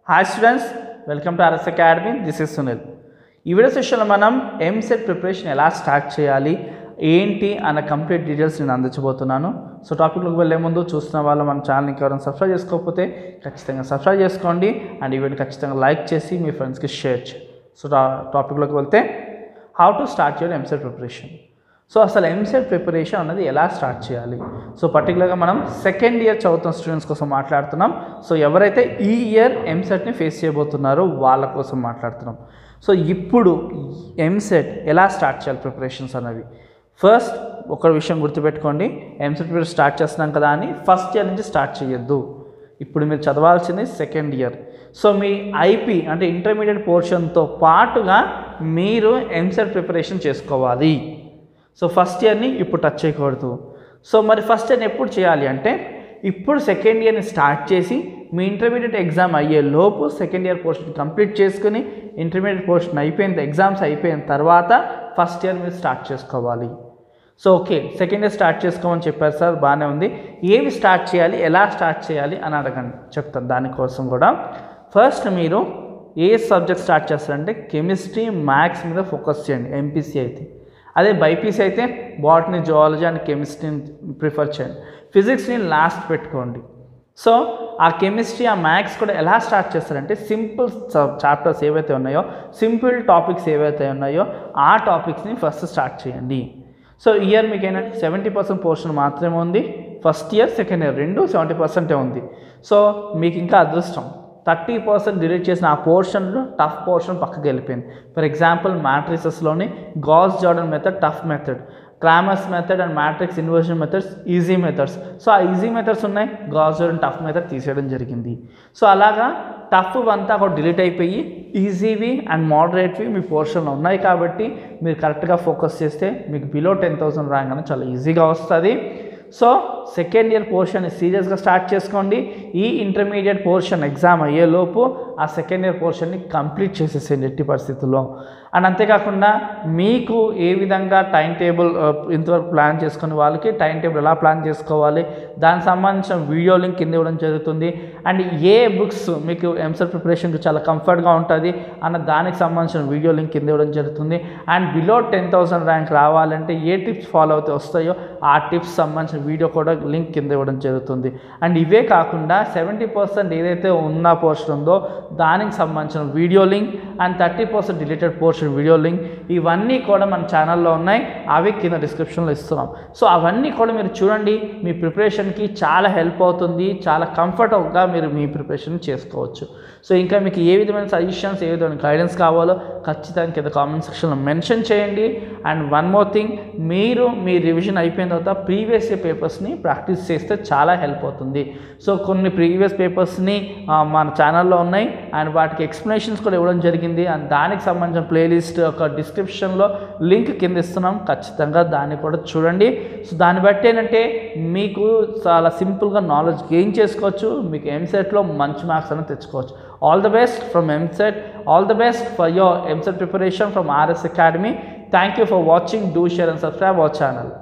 hi students welcome to R S academy this is Sunil ఈ video సెషన్లో మనం ఎంసెట్ ప్రిపరేషన్ ఎలా స్టార్ట్ చేయాలి ఏంటి అన్న కంప్లీట్ డీటెయిల్స్ నేను అందించబోతున్నాను సో టాపిక్లోకి వెళ్ళే ముందు చూస్తున్న వాళ్ళు మన ఛానల్ని ఎవరైనా సబ్స్క్రైబ్ చేసుకోకపోతే ఖచ్చితంగా సబ్స్క్రైబ్ చేసుకోండి అండ్ ఈ వీడియో ఖచ్చితంగా లైక్ చేసి మీ ఫ్రెండ్స్కి షేర్ చేయండి సో టాపిక్లోకి వెళ్తే how to start your EAMCET preparation so అసలు ఎంసెట్ ప్రిపరేషన్ అన్నది ఎలా స్టార్ట్ చేయాలి సో పర్టికులర్గా మనం సెకండ్ ఇయర్ చదువుతున్న స్టూడెంట్స్ కోసం మాట్లాడుతున్నాం సో ఎవరైతే ఈ ఇయర్ ఎంసెట్ని ఫేస్ చేయబోతున్నారో వాళ్ళ కోసం మాట్లాడుతున్నాం సో ఇప్పుడు ఎంసెట్ ఎలా స్టార్ట్ చేయాలి ప్రిపరేషన్స్ అనేవి ఫస్ట్ ఒక విషయం గుర్తుపెట్టుకోండి ఎంసెట్ ప్రిపరేషన్ స్టార్ట్ చేస్తున్నాం కదా అని ఫస్ట్ ఇయర్ నుంచి స్టార్ట్ చేయొద్దు ఇప్పుడు మీరు చదవాల్సింది సెకండ్ ఇయర్ సో మీ ఐపీ అంటే ఇంటర్మీడియట్ పోర్షన్తో పాటుగా మీరు ఎంసెట్ ప్రిపరేషన్ చేసుకోవాలి సో ఫస్ట్ ఇయర్ని ఇప్పుడు టచ్ చేయకూడదు సో మరి ఫస్ట్ ఇయర్ని ఎప్పుడు చేయాలి అంటే ఇప్పుడు సెకండ్ ఇయర్ని స్టార్ట్ చేసి మీ ఇంటర్మీడియట్ ఎగ్జామ్ అయ్యే లోపు సెకండ్ ఇయర్ పోర్షన్ కంప్లీట్ చేసుకుని ఇంటర్మీడియట్ పోర్షన్ అయిపోయిన ఎగ్జామ్స్ అయిపోయిన తర్వాత ఫస్ట్ ఇయర్ మీరు స్టార్ట్ చేసుకోవాలి so okay second year start చేసుకోమని చెప్పారు సార్ బాగానే ఉంది ఏవి స్టార్ట్ చేయాలి ఎలా స్టార్ట్ చేయాలి అని అడగండి చెప్తాను దానికోసం కూడా ఫస్ట్ మీరు ఏ సబ్జెక్ట్ స్టార్ట్ చేస్తారంటే కెమిస్ట్రీ మ్యాథ్స్ మీద ఫోకస్ చేయండి ఎంపీసీ అయితే అదే బైపీసీ అయితే బాటనీ జువాలజీ అండ్ కెమిస్ట్రీని ప్రిఫర్ చేయండి ఫిజిక్స్ని లాస్ట్ పెట్టుకోండి సో ఆ కెమిస్ట్రీ ఆ మ్యాథ్స్ కూడా ఎలా స్టార్ట్ చేస్తారంటే సింపుల్ చాప్టర్స్ ఏవైతే ఉన్నాయో సింపుల్ టాపిక్స్ ఏవైతే ఉన్నాయో ఆ టాపిక్స్ని ఫస్ట్ స్టార్ట్ చేయండి సో ఇయర్ మీకు ఏంటంటే సెవెంటీ పర్సెంట్ పోర్షన్ మాత్రమే ఉంది ఫస్ట్ ఇయర్ సెకండ్ ఇయర్ రెండు సెవెంటీ పర్సెంటే ఉంది సో మీకు ఇంకా అదృష్టం థర్టీ పర్సెంట్ డిలీట్ చేసిన ఆ పోర్షన్లో టఫ్ పోర్షన్ పక్కకి వెళ్ళిపోయింది ఫర్ ఎగ్జాంపుల్ మ్యాట్రిసెస్లోని Gauss Jordan method tough method Cramer's method and matrix inversion methods easy methods so ఆ ఈజీ మెథడ్స్ ఉన్నాయి గాస్ జార్డన్ టఫ్ మెథడ్ తీసేయడం జరిగింది సో అలాగా టఫ్ అంతా కూడా డిలీట్ అయిపోయి ఈజీవి అండ్ మోడరేట్వి మీ పోర్షన్లో ఉన్నాయి కాబట్టి మీరు కరెక్ట్గా ఫోకస్ చేస్తే మీకు బిలో టెన్ థౌసండ్ ర్యాంక్ అనేది చాలా ఈజీగా వస్తుంది సో సెకండ్ ఇయర్ పోర్షన్ సీరియస్గా స్టార్ట్ చేసుకోండి ఈ ఇంటర్మీడియట్ పోర్షన్ ఎగ్జామ్ అయ్యేలోపు ఆ సెకండ్ ఇయర్ పోర్షన్ని కంప్లీట్ చేసేసేయండి ఎట్టి పరిస్థితుల్లో అండ్ అంతేకాకుండా మీకు ఏ విధంగా టైం టేబుల్ ఇంతవరకు ప్లాన్ చేసుకునే వాళ్ళకి టైం టేబుల్ ఎలా ప్లాన్ చేసుకోవాలి దానికి సంబంధించిన వీడియో లింక్ కింద ఇవ్వడం జరుగుతుంది అండ్ ఏ బుక్స్ మీకు ఎంసెట్ ప్రిపరేషన్కి చాలా కంఫర్ట్గా ఉంటుంది అన్న దానికి సంబంధించిన వీడియో లింక్ కింద ఇవ్వడం జరుగుతుంది and below ten thousand rank రావాలంటే ఏ టిప్స్ ఫాలో అవుతే వస్తాయో ఆ టిప్స్ సంబంధించిన వీడియో కూడా లింక్ కింద ఇవ్వడం జరుగుతుంది అండ్ ఇవే కాకుండా సెవెంటీ పర్సెంట్ ఏదైతే ఉన్న పోర్షన్ ఉందో దానికి సంబంధించిన video link and thirty percent deleted portion video link ఇవన్నీ కూడా మన ఛానల్లో ఉన్నాయి అవి కింద డిస్క్రిప్షన్లో ఇస్తున్నాం సో అవన్నీ కూడా మీరు చూడండి మీ ప్రిపరేషన్కి చాలా హెల్ప్ అవుతుంది చాలా కంఫర్టబుల్గా మీరు మీ ప్రిపరేషన్ చేసుకోవచ్చు సో ఇంకా మీకు ఏ విధమైన సజెషన్స్ ఏ విధమైన గైడెన్స్ కావాలో ఖచ్చితంగా కింద కామెంట్ సెక్షన్లో మెన్షన్ చేయండి అండ్ వన్ మోర్ థింగ్ మీరు మీ రివిజన్ అయిపోయిన తర్వాత ప్రీవియస్ ఇయర్ పేపర్స్ని ప్రాక్టీస్ చేస్తే చాలా హెల్ప్ అవుతుంది సో కొన్ని ప్రీవియస్ పేపర్స్ని మన ఛానల్లో ఉన్నాయి అండ్ వాటికి ఎక్స్ప్లెనేషన్స్ కూడా ఇవ్వడం జరిగింది అండ్ దానికి సంబంధించిన ప్లేలిస్ట్ ఒక డిస్క్రిప్షన్లో లింక్ కింద ఇస్తున్నాం ఖచ్చితంగా దాన్ని కూడా చూడండి సో దాన్ని బట్టి ఏంటంటే మీకు చాలా సింపుల్గా నాలెడ్జ్ గెయిన్ చేసుకోవచ్చు మీకు ఎంసెట్లో మంచి మార్క్స్ అనేది తెచ్చుకోవచ్చు all the best from EAMCET all the best for your EAMCET preparation from R S academy thank you for watching do share and subscribe our channel